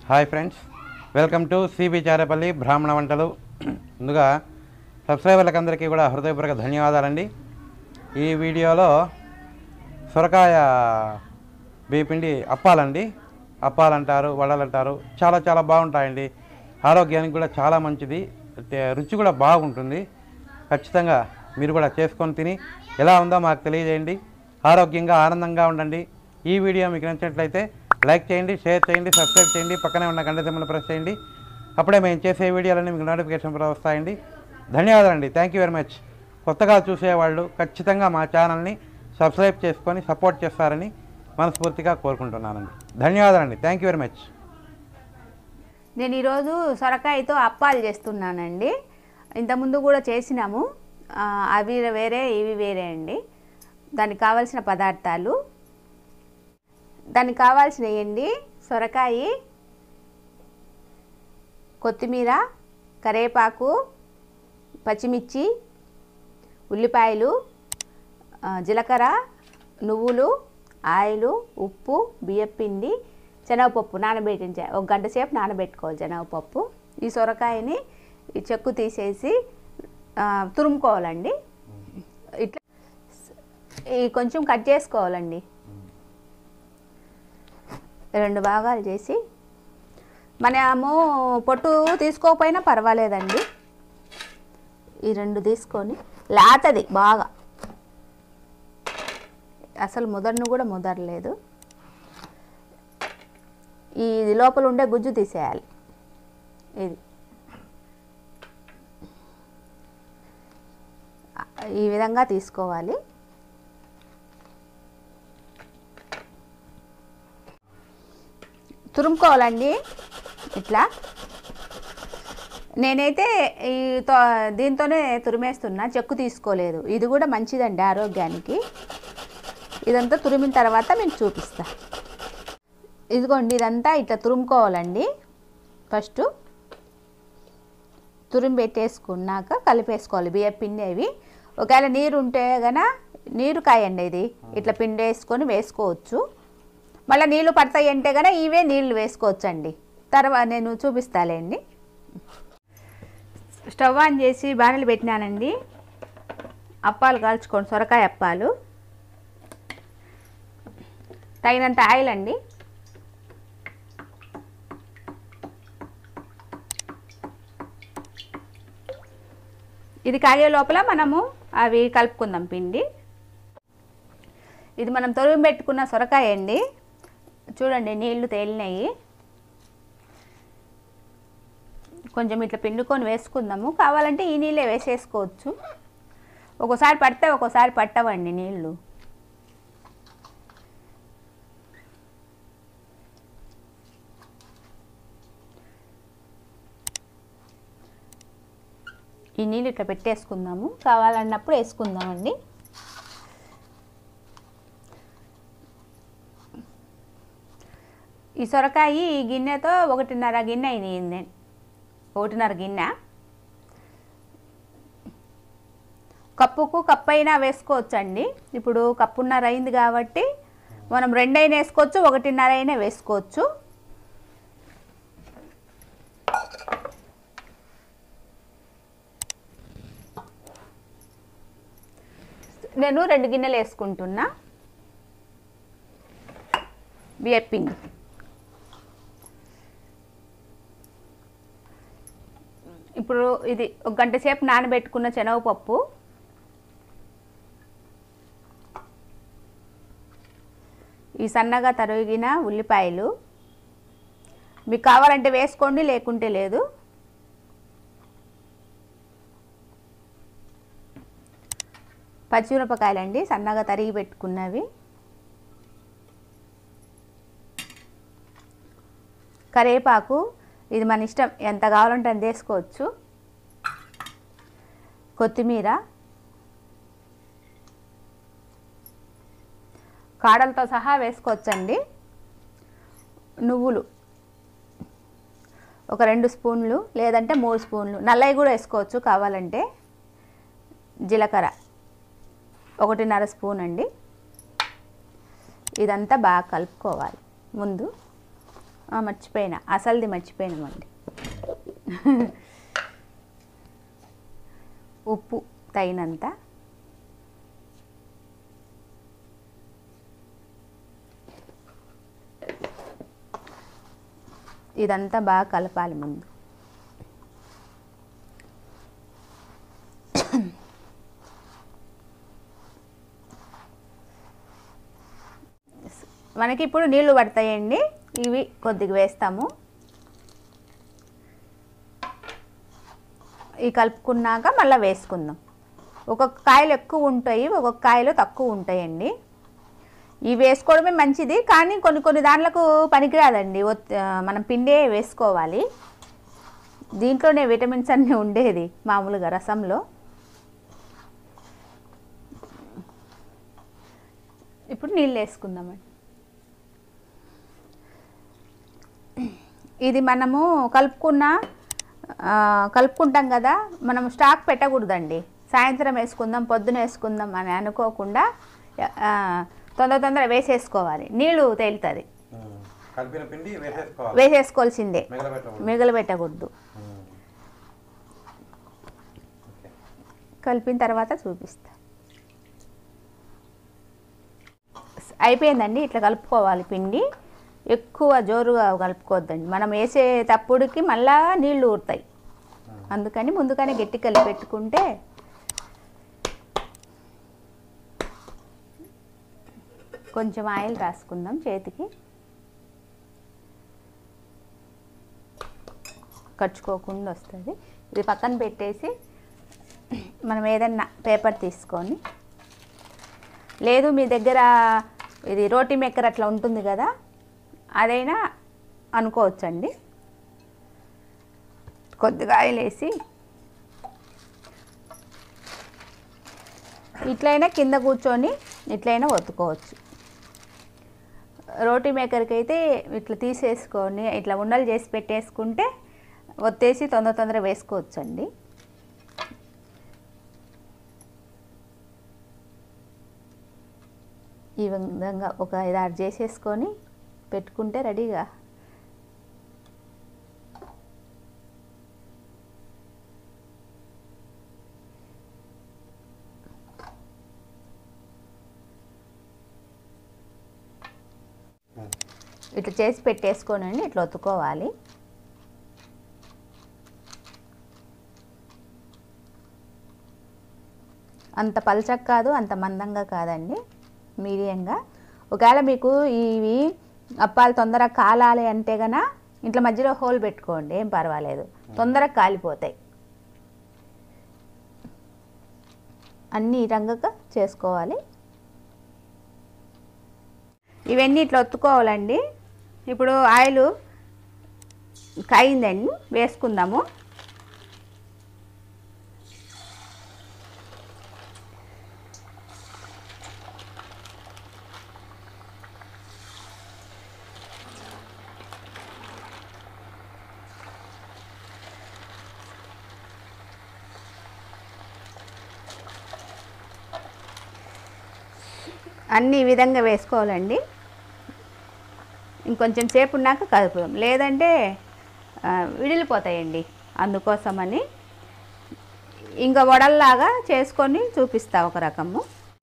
Hi friends welcome to C B Charepalli బ్రాహ్మణ వంటలు ముందుగా సబ్స్క్రైబర్లకు అందరికీ కూడా హృదయపూర్వక ధన్యవాదాలండి ఈ వీడియోలో సొరకాయ బీపిండి అప్పాలండి అప్పాలంటారు వడలంటారు చాలా చాలా బాగుంటాయండి ఆరోగ్యానికి కూడా చాలా మంచిది అంటే రుచి కూడా బాగుంటుంది ఖచ్చితంగా మీరు కూడా చేసుకొని తిని ఎలా ఉందో మాకు తెలియజేయండి ఆరోగ్యంగా ఆనందంగా ఉండండి ఈ వీడియో మీకు నచ్చినట్లయితే లైక్ చేయండి షేర్ చేయండి సబ్స్క్రైబ్ చేయండి పక్కనే ఉన్న గంట సింబల్ ప్రెస్ చేయండి అప్పుడే మేము చేసే వీడియోలన్నీ మీకు నోటిఫికేషన్ కూడా వస్తాయండి ధన్యవాదాలండి థ్యాంక్ యూ వెరీ మచ్ కొత్తగా చూసేవాళ్ళు ఖచ్చితంగా మా ఛానల్ని సబ్స్క్రైబ్ చేసుకొని సపోర్ట్ చేస్తారని మనస్ఫూర్తిగా కోరుకుంటున్నానండి ధన్యవాదాలండి థ్యాంక్ యూ వెరీ మచ్ నేను ఈరోజు సొరకాయతో అప్పాలు చేస్తున్నానండి ఇంతకుముందు కూడా చేసినాము ఆ, అవి వేరే ఇవి వేరే అండి దానికి కావాల్సిన పదార్థాలు దానికి కావాల్సినవి అండి సొరకాయ కొత్తిమీర కరేపాకు పచ్చిమిర్చి ఉల్లిపాయలు ఆ, జీలకర్ర నువ్వులు ఆయిలు ఉప్పు బియ్యపిండి శనగపప్పు నానబెట్టించే ఒక గంట సేపు నానబెట్టుకోవాలి శనగపప్పు ఈ సొరకాయని ఈ చెక్కు తీసేసి ఆ, తురుముకోవాలండి ఇట్లా ఈ కొంచెం కట్ చేసుకోవాలండి రెండు భాగాలు చేసి మనము పొట్టు తీసుకోకపోయినా పర్వాలేదండి ఈ రెండు తీసుకొని లేతది బాగా అసలు ముదరను కూడా ముదరలేదు ఈ లోపల ఉండే గుజ్జు తీసేయాలి ఇది ఈ విధంగా తీసుకోవాలి తురుముకోవాలండి ఇట్లా నేనైతే ఈ తో దీంతోనే తురిమేస్తున్నా చెక్కు తీసుకోలేదు ఇది కూడా మంచిదండి ఆరోగ్యానికి ఇదంతా తురిమిన తర్వాత మీకు చూపిస్తా ఇదిగోండి ఇదంతా ఇట్లా తురుముకోవాలండి ఫస్ట్ తురిమి పెట్టేసుకున్నాక కలిపేసుకోవాలి బియ్య పిండి అవి ఒకవేళ నీరు ఉంటే గన నీరు కాయండి ఇది ఇట్లా పిండి వేసుకొని వేసుకోవచ్చు మళ్ళీ నీళ్ళు పడతాయి అంటే గన ఇవే నీళ్ళు వేసుకోవచ్చండి తర్వాత నేను చూపిస్తాలేండి స్టవ్ ఆన్ చేసి బాణలు పెట్టినానండి అప్పాలు కాల్చుకోండి సొరకాయ అప్పాలు తగినంత ఆయిల్ అండి ఇది కాగే లోపల మనము అవి కలుపుకుందాం పిండి ఇది మనం తొరిమి పెట్టుకున్న సొరకాయ అండి చూడండి నీళ్లు తేలినాయి కొంచెం ఇట్లా పిండుకొని వేసుకుందాము కావాలంటే ఈ నీళ్ళే వేసేసుకోవచ్చు ఒక్కోసారి పడితే ఒక్కోసారి పట్టవండి నీళ్ళు ఈ నీళ్ళు ఇట్లా పెట్టేసుకుందాము కావాలన్నప్పుడు వేసుకుందామండి ఈ సొరకాయ ఈ గిన్నెతో ఒకటిన్నర గిన్నె అయింది ఒకటిన్నర గిన్నె కప్పుకు కప్పు అయినా వేసుకోవచ్చండి ఇప్పుడు కప్పున్నర అయింది కాబట్టి మనం రెండైనా వేసుకోవచ్చు ఒకటిన్నర అయినా వేసుకోవచ్చు నేను రెండు గిన్నెలు వేసుకుంటున్నా బియ్యపిండి ఇప్పుడు ఇది ఒక గంట సేపు నానబెట్టుకున్న శనగపప్పు ఈ సన్నగా తరిగిన ఉల్లిపాయలు మీకు కావాలంటే వేసుకోండి లేకుంటే లేదు పచ్చిమిరపకాయలండి సన్నగా తరిగి పెట్టుకున్నవి కరివేపాకు ఇది మన ఇష్టం ఎంత కావాలంటే అంత వేసుకోవచ్చు కొత్తిమీర కాడలతో సహా వేసుకోవచ్చండి నువ్వులు ఒక రెండు స్పూన్లు లేదంటే మూడు స్పూన్లు నల్లవి కూడా వేసుకోవచ్చు కావాలంటే జీలకర్ర ఒకటిన్నర స్పూన్ అండి ఇదంతా బాగా కలుపుకోవాలి ముందు ఆ, మర్చిపోయినా అసలుది మర్చిపోయినామండి ఉప్పు తగినంత ఇదంతా బాగా కలపాలి ముందు మనకి ఇప్పుడు నీళ్లు పడతాయండి ఇవి కొద్దిగా వేస్తాము ఈ కలుపుకున్నాక మళ్ళీ వేసుకుందాం ఒక్కొక్క కాయలు ఎక్కువ ఉంటాయి ఒక్కొక్క కాయలు తక్కువ ఉంటాయండి ఇవి వేసుకోవడమే మంచిది కానీ కొన్ని కొన్ని దాంట్లకు పనికిరాదండి ఒత్- ఆ, మనం పిండే వేసుకోవాలి దీంట్లోనే విటమిన్స్ అన్నీ ఉండేది మామూలుగా రసంలో ఇప్పుడు నీళ్ళు వేసుకుందామండి ఇది మనము కలుపుకున్న ఆ, కలుపుకుంటాం కదా మనం స్టాక్ పెట్టకూడదండి సాయంత్రం వేసుకుందాం పొద్దున వేసుకుందాం అని అనుకోకుండా ఆ, తొందర తొందర వేసేసుకోవాలి నీళ్ళు తేలుతుంది ఉమ్. కలిపిన పిండి వేసేసుకోవాలి వేసేసుకోవాల్సిందే మిగలబెట్టకూడదు మిగలబెట్టకూడదు ఉమ్. ఓకే. కలిపిన తర్వాత చూపిస్తా అయిపోయిందండి ఇట్లా కలుపుకోవాలి పిండి ఎక్కువ జోరుగా కలుపుకోవద్దండి మనం వేసేటప్పుడుకి మళ్ళా నీళ్లు ఊరుతాయి అందుకని ముందుగానే గట్టి కలిపి పెట్టుకుంటే కొంచెం ఆయిల్ రాసుకుందాం చేతికి ఖర్చుకోకుండా వస్తుంది ఇది పక్కన పెట్టేసి మనం ఏదన్నా పేపర్ తీసుకొని లేదు మీ దగ్గర ఇది రోటీ మేకర్ అట్లా ఉంటుంది కదా అదైనా అనుకోవచ్చండి కొద్దిగా ఆయిల్ వేసి ఇట్లయినా కింద కూర్చొని ఇట్లయినా ఒత్తుకోవచ్చు రోటీ మేకర్కి అయితే ఇట్లా తీసేసుకొని ఇట్లా ఉండలు చేసి పెట్టేసుకుంటే ఒత్తేసి తొందర తొందర వేసుకోవచ్చండి ఈ విధంగా ఒక ఐదారు చేసేసుకొని పెట్టుకుంటే రెడీగా ఇట్లా చేసి పెట్టేసుకోనండి ఇట్లా ఒత్తుకోవాలి అంత పలచక కాదు అంత మందంగా కాదండి మీడియంగా ఒకవేళ మీకు ఇవి అప్పాలు తొందరగా కాలాలి అంటే గన ఇంట్లో మధ్యలో హోల్ పెట్టుకోండి ఏం పర్వాలేదు తొందరగా కాలిపోతాయి అన్నీ ఈ రంగుగా చేసుకోవాలి ఇవన్నీ ఇట్లా ఒత్తుకోవాలండి ఇప్పుడు ఆయిల్ కాయిందండి వేసుకుందాము అన్ని ఈ విధంగా వేసుకోవాలండి ఇంకొంచెం సేపు ఉన్నాక కలుపుదాం లేదంటే ఆ, విడిలిపోతాయండి అందుకోసమని ఇంకా వడల్లాగా చేసుకొని చూపిస్తా ఒక రకము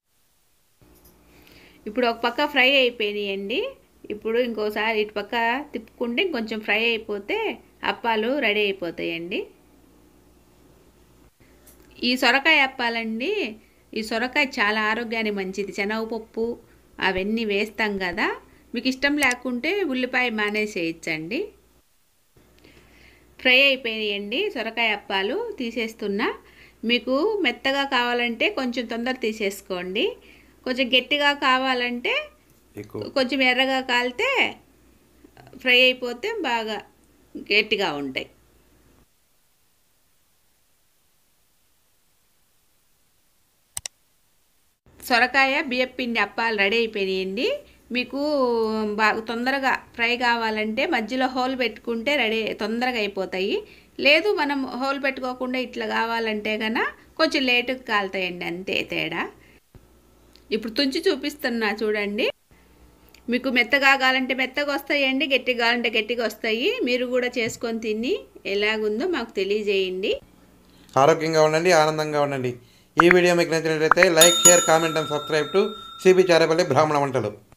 ఇప్పుడు ఒక పక్క ఫ్రై అయిపోయినాయండి ఇప్పుడు ఇంకోసారి ఇటు పక్క తిప్పుకుంటే ఇంకొంచెం ఫ్రై అయిపోతే అప్పాలు రెడీ అయిపోతాయండి ఈ సొరకాయ అప్పాలండి ఈ సొరకాయ చాలా ఆరోగ్యానికి మంచిది శనగపప్పు అవన్నీ వేస్తాం కదా మీకు ఇష్టం లేకుంటే ఉల్లిపాయ మానేసేయచ్చండి ఫ్రై అయిపోయినాయండి సొరకాయ అప్పాలు తీసేస్తున్నా మీకు మెత్తగా కావాలంటే కొంచెం తొందర తీసేసుకోండి కొంచెం గట్టిగా కావాలంటే ఎక్కువ కొంచెం ఎర్రగా కాలితే ఫ్రై అయిపోతే బాగా గట్టిగా ఉంటాయి సొరకాయ బియ్యపిండి అప్పాలు రెడీ అయిపోయినాయండి మీకు బాగా తొందరగా ఫ్రై కావాలంటే మధ్యలో హోల్ పెట్టుకుంటే రెడీ తొందరగా అయిపోతాయి లేదు మనం హోల్ పెట్టుకోకుండా ఇట్లా కావాలంటే కన్నా కొంచెం లేటుగా కాలుతాయండి అంతే తేడా ఇప్పుడు తుంచి చూపిస్తున్నా చూడండి మీకు మెత్తగా కావాలంటే మెత్తగా వస్తాయండి గట్టిగా కావాలంటే గట్టిగా వస్తాయి మీరు కూడా చేసుకొని తిని ఎలాగుందో మాకు తెలియజేయండి ఆరోగ్యంగా ఉండండి ఆనందంగా ఉండండి ఈ వీడియో మీకు నచ్చినట్లయితే like share comment and subscribe to C B Charepalli బ్రాహ్మణ వంటలు